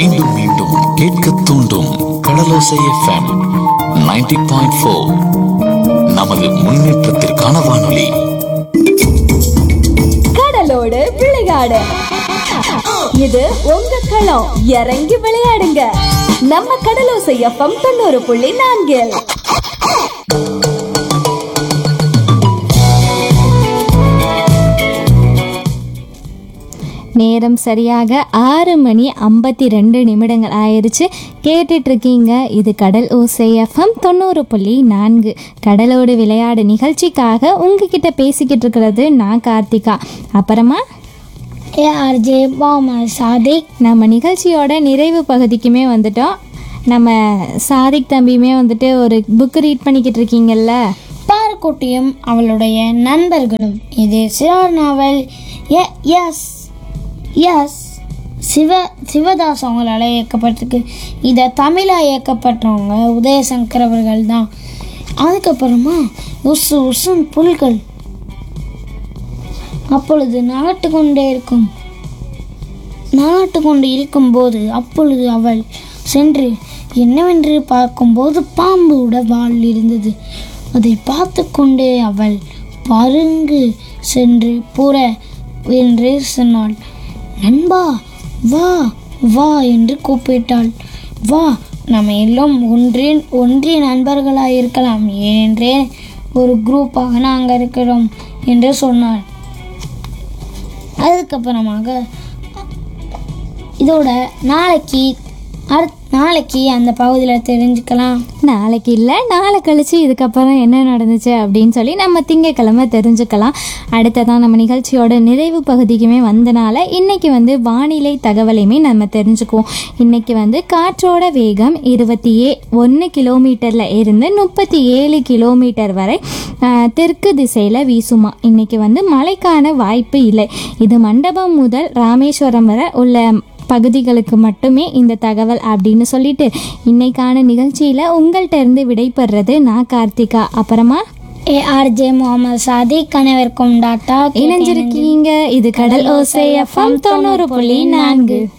மீண்டும் மீண்டும் கேட்க தூண்டும் கடலோசை எஃப்எம் 90.4 பாயிண்ட் ஃபோர் நமது முன்னேற்றத்திற்கான வானொலி கடலோடு விளையாடு இது உங்க களம் இறங்கி விளையாடுங்க நம்ம கடலோசை எஃப்எம் தொண்ணூறு புள்ளி நான்கில் நேரம் சரியாக ஆறு மணி ஐம்பத்தி ரெண்டு நிமிடங்கள் ஆயிடுச்சு கேட்டுட்டு இருக்கீங்க இது கடல் ஓசை எஃப்எம் தொண்ணூறு புள்ளி நான்கு கடலோடு விளையாடு நிகழ்ச்சிக்காக உங்ககிட்ட பேசிக்கிட்டு இருக்கிறது நான் கார்த்திகா அப்புறமா ஏஆர்ஜே பாமர் சாதிக் நம்ம நிகழ்ச்சியோட நிறைவு பகுதிக்குமே வந்துட்டோம் நம்ம சாதிக் தம்பியுமே வந்துட்டு ஒரு புக் ரீட் பண்ணிக்கிட்டு இருக்கீங்கல்ல பாரக்குட்டியும் அவளுடைய நண்பர்களும் இது சிறார் நாவல் A S S Siva Sivadas அவங்களால இயக்கப்பட்டிருக்கு இதை தமிழாக இயக்கப்பட்டவங்க உதயசங்கர் அவர்கள் தான் அதுக்கப்புறமா உசு உசும் புல்கள் அப்பொழுது நகட்டு கொண்டே இருக்கும் நகட்டு கொண்டு இருக்கும்போது அப்பொழுது அவள் சென்று என்னவென்று பார்க்கும்போது பாம்போட வால் இருந்தது அதை பார்த்து கொண்டே அவள் பருங்கு சென்று புற என்று சொன்னாள் நண்பா வா வா என்று கூப்பிட்டாள் வா நம்ம எல்லாம் ஒன்றின் ஒன்றிய நண்பர்களாக இருக்கலாம் ஏனென்றே ஒரு குரூப்பாக நாங்கள் இருக்கிறோம் என்று சொன்னாள் அதுக்கப்புறமாக இதோட நாளைக்கு அடுத் நாளைக்கு அந்த பகுதியில் தெரிஞ்சுக்கலாம் நாளைக்கு இல்லை நாளை கழிச்சு இதுக்கப்புறம் என்ன நடந்துச்சு அப்படின்னு சொல்லி நம்ம திங்கக்கிழமை தெரிஞ்சுக்கலாம் அடுத்ததான் நம்ம நிகழ்ச்சியோட நிறைவு பகுதிக்குமே வந்தனால இன்னைக்கு வந்து வானிலை தகவலையுமே நம்ம தெரிஞ்சுக்குவோம் இன்னைக்கு வந்து காற்றோட வேகம் இருபத்தி ஏ ஒன்று கிலோமீட்டரில் இருந்து முப்பத்தி ஏழு கிலோமீட்டர் வரை ஆஹ், தெற்கு திசையில் வீசுமா இன்னைக்கு வந்து மழைக்கான வாய்ப்பு இல்லை இது மண்டபம் முதல் ராமேஸ்வரம் வரை உள்ள பகுதிகளுக்கு மட்டுமே இந்த தகவல் அப்படின்னு சொல்லிட்டு இன்னைக்கான நிகழ்ச்சியில் உங்கள்கிட்ட இருந்து விடைபெறுறது நான் கார்த்திகா அப்புறமா ஏஆர்ஜே முகமது சாதிக் அனைவருக்கும் டாட்டா இணைஞ்சிருக்கீங்க இது கடல் ஓசை எஃப்எம் தொண்ணூறு புள்ளி நான்கு